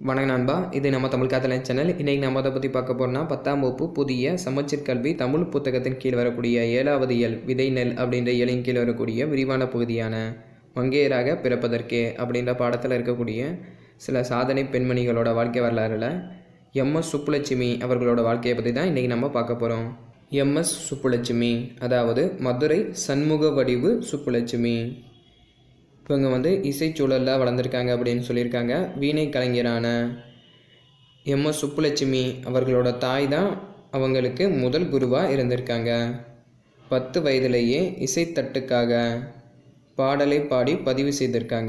வணக்கம் நண்பா இது நம்ம தமிழ் காத்தலை சேனல் இன்றைக்கி நம்ம அதை பற்றி பார்க்க போகிறோம்னா பத்தாம் வகுப்பு புதிய சமச்சீர் கல்வி தமிழ் புத்தகத்தின் கீழ் வரக்கூடிய ஏழாவது இயல் விதை நெல் அப்படின்ற இயலின் கீழ் வரக்கூடிய விரிவான பகுதியான மங்கையராக பிறப்பதற்கே அப்படின்ற பாடத்தில் இருக்கக்கூடிய சில சாதனை பெண்மணிகளோட வாழ்க்கை வரலாறுல எம்எஸ் சுப்புலட்சுமி அவர்களோட வாழ்க்கையை பற்றி தான் இன்றைக்கி நம்ம பார்க்க போகிறோம் எம்எஸ் சுப்புலட்சுமி அதாவது மதுரை சண்முக வடிவு சுப்புலட்சுமி இவங்க வந்து இசைச்சூழலில் வளர்ந்துருக்காங்க அப்படின்னு சொல்லியிருக்காங்க வீணை கலைஞரான எம்எஸ் சுப்புலட்சுமி அவர்களோட தாய் தான் அவங்களுக்கு முதல் குருவாக இருந்திருக்காங்க பத்து வயதிலேயே இசைத்தட்டுக்காக பாடலை பாடி பதிவு செய்திருக்காங்க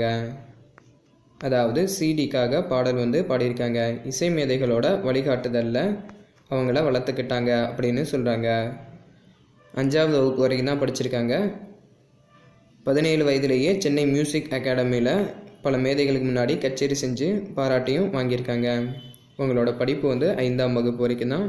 அதாவது சிடிக்காக பாடல் வந்து பாடியிருக்காங்க இசை மேதைகளோட வழிகாட்டுதலில் அவங்கள வளர்த்துக்கிட்டாங்க அப்படின்னு சொல்கிறாங்க அஞ்சாவது வகுப்பு வரைக்கும் தான் படிச்சிருக்காங்க பதினேழு வயதிலேயே சென்னை மியூசிக் அகாடமியில் பல மேதைகளுக்கு முன்னாடி கச்சேரி செஞ்சு பாராட்டியும் வாங்கியிருக்காங்க உங்களோட படிப்பு வந்து ஐந்தாம் வகுப்பு வரைக்கும் தான்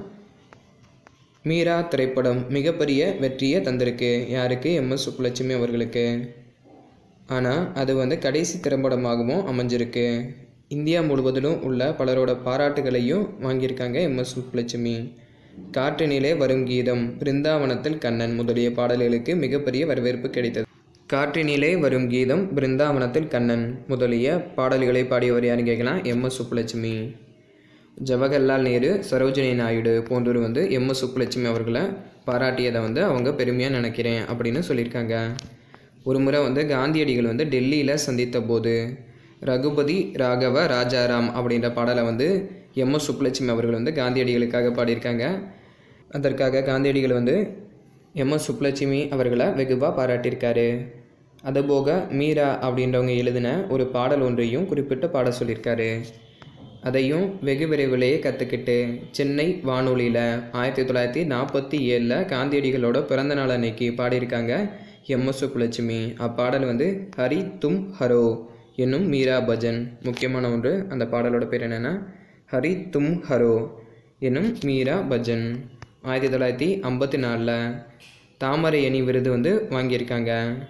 மீரா திரைப்படம் மிகப்பெரிய வெற்றியை தந்திருக்கு யாருக்கு எம்எஸ் சுப்புலட்சுமி அவர்களுக்கு ஆனால் அது வந்து கடைசி திரைப்படமாகவும் அமைஞ்சிருக்கு இந்தியா முழுவதிலும் உள்ள பலரோட பாராட்டுகளையும் வாங்கியிருக்காங்க எம்எஸ் சுப்புலட்சுமி காற்றினிலே வரும் கீதம் பிருந்தாவனத்தில் கண்ணன் முதலிய பாடல்களுக்கு மிகப்பெரிய வரவேற்பு கிடைத்தது காற்றினிலே வரும் கீதம் பிருந்தாவனத்தில் கண்ணன் முதலிய பாடல்களை பாடியவர் யாருன்னு கேட்கலாம் எம்எஸ் சுப்புலட்சுமி ஜவஹர்லால் நேரு சரோஜினி நாயுடு போன்றோர் வந்து எம்எஸ் சுப்புலட்சுமி அவர்களை பாராட்டியதை வந்து அவங்க பெருமையாக நினைக்கிறேன் அப்படின்னு சொல்லியிருக்காங்க ஒரு முறை வந்து காந்தியடிகள் வந்து டெல்லியில் சந்தித்த போது ரகுபதி ராகவ ராஜாராம் அப்படின்ற பாடலை வந்து எம்எஸ் சுப்புலட்சுமி அவர்கள் வந்து காந்தியடிகளுக்காக பாடியிருக்காங்க அதற்காக காந்தியடிகள் வந்து எம்எஸ் சுப்புலட்சுமி அவர்களை வெகுவாக பாராட்டியிருக்காரு அதுபோக மீரா அப்படின்றவங்க எழுதின ஒரு பாடல் ஒன்றையும் குறிப்பிட்டு பாட சொல்லியிருக்காரு அதையும் வெகு விரைவிலேயே கற்றுக்கிட்டு சென்னை வானொலியில் ஆயிரத்தி தொள்ளாயிரத்தி நாற்பத்தி ஏழில் காந்தியடிகளோட பிறந்த நாள் அன்னைக்கு பாடியிருக்காங்க எம்எஸ் சுப்புலட்சுமி அப்பாடல் வந்து ஹரி தும் ஹரோ என்னும் மீரா பஜன் முக்கியமான ஒன்று அந்த பாடலோட பேர் என்னென்னா ஹரி தும் ஹரோ என்னும் மீரா பஜன் ஆயிரத்தி தொள்ளாயிரத்தி ஐம்பத்தி நாலில் தாமரை அணி விருது வந்து வாங்கியிருக்காங்க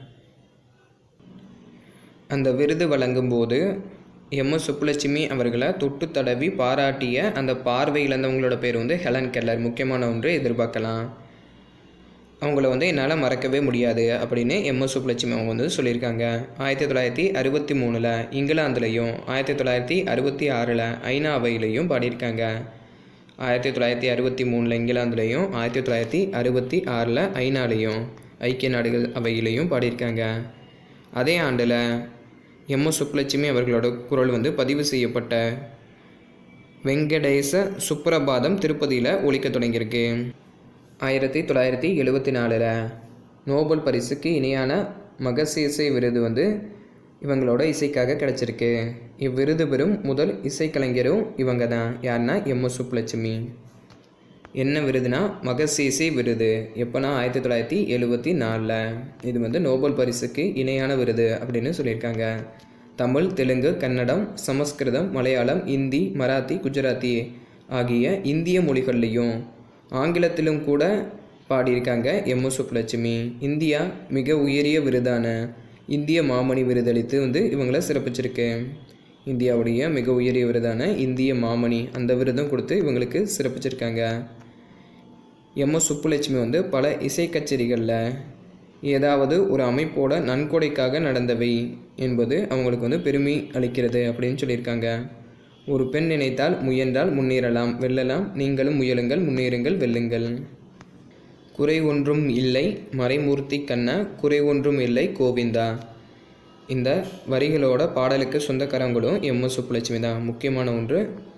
அந்த விருது வழங்கும்போது எம்எஸ் சுப்புலட்சுமி அவர்களை தொட்டு தடவி பாராட்டிய அந்த பார்வை இழந்தவங்களோட பேர் வந்து ஹெலன் கெல்லர் முக்கியமான ஒன்று எதிர்பார்க்கலாம் அவங்கள வந்து என்னால் மறக்கவே முடியாது அப்படின்னு எம்எஸ் சுப்புலட்சுமி அவங்க வந்து சொல்லியிருக்காங்க ஆயிரத்தி தொள்ளாயிரத்தி அறுபத்தி மூணில் இங்கிலாந்துலேயும் ஆயிரத்தி தொள்ளாயிரத்தி அறுபத்தி ஆறில் ஐநா அவையிலையும் பாடியிருக்காங்க ஆயிரத்தி தொள்ளாயிரத்தி அறுபத்தி மூணில் இங்கிலாந்துலேயும் ஆயிரத்தி தொள்ளாயிரத்தி அறுபத்தி ஆறில் ஐநாலேயும் ஐக்கிய நாடுகள் அவையிலையும் பாடியிருக்காங்க அதே ஆண்டில் எம்எஸ் சுப்புலட்சுமி அவர்களோட குரல் வந்து பதிவு செய்யப்பட்ட வெங்கடேச சுப்ரபாதம் திருப்பதியில் ஒழிக்க தொடங்கியிருக்கு ஆயிரத்தி தொள்ளாயிரத்தி எழுபத்தி நாலில் நோபல் பரிசுக்கு இணையான மகசேசை விருது வந்து இவங்களோட இசைக்காக கிடச்சிருக்கு இவ்விருது பெறும் முதல் இசைக்கலைஞரும் இவங்க தான் யாருன்னா எம்எஸ் சுப்புலட்சுமி என்ன விருதுனா மகசேசே விருது எப்போனா ஆயிரத்தி தொள்ளாயிரத்தி எழுபத்தி நாலில் இது வந்து நோபல் பரிசுக்கு இணையான விருது அப்படின்னு சொல்லியிருக்காங்க தமிழ் தெலுங்கு கன்னடம் சமஸ்கிருதம் மலையாளம் இந்தி மராத்தி குஜராத்தி ஆகிய இந்திய மொழிகள்லேயும் ஆங்கிலத்திலும் கூட பாடியிருக்காங்க எம்எஸ் சுப்புலட்சுமி இந்தியா மிக உயரிய விருதான இந்திய மாமணி விருதளித்து வந்து இவங்கள சிறப்பிச்சிருக்கு இந்தியாவுடைய மிக உயரிய விருதான இந்திய மாமணி அந்த விருதும் கொடுத்து இவங்களுக்கு சிறப்பிச்சிருக்காங்க எம்எஸ் சுப்புலட்சுமி வந்து பல இசை கச்சேரிகளில் ஏதாவது ஒரு அமைப்போட நன்கொடைக்காக நடந்தவை என்பது அவங்களுக்கு வந்து பெருமை அளிக்கிறது அப்படின்னு சொல்லியிருக்காங்க ஒரு பெண் நினைத்தால் முயன்றால் முன்னேறலாம் வெல்லலாம் நீங்களும் முயலுங்கள் முன்னேறுங்கள் வெல்லுங்கள் குறை ஒன்றும் இல்லை மறைமூர்த்தி கண்ணா குறை ஒன்றும் இல்லை கோவிந்தா இந்த வரிகளோட பாடலுக்கு சொந்தக்காரங்களும் எம்எஸ் சுப்புலட்சுமி தான் முக்கியமான ஒன்று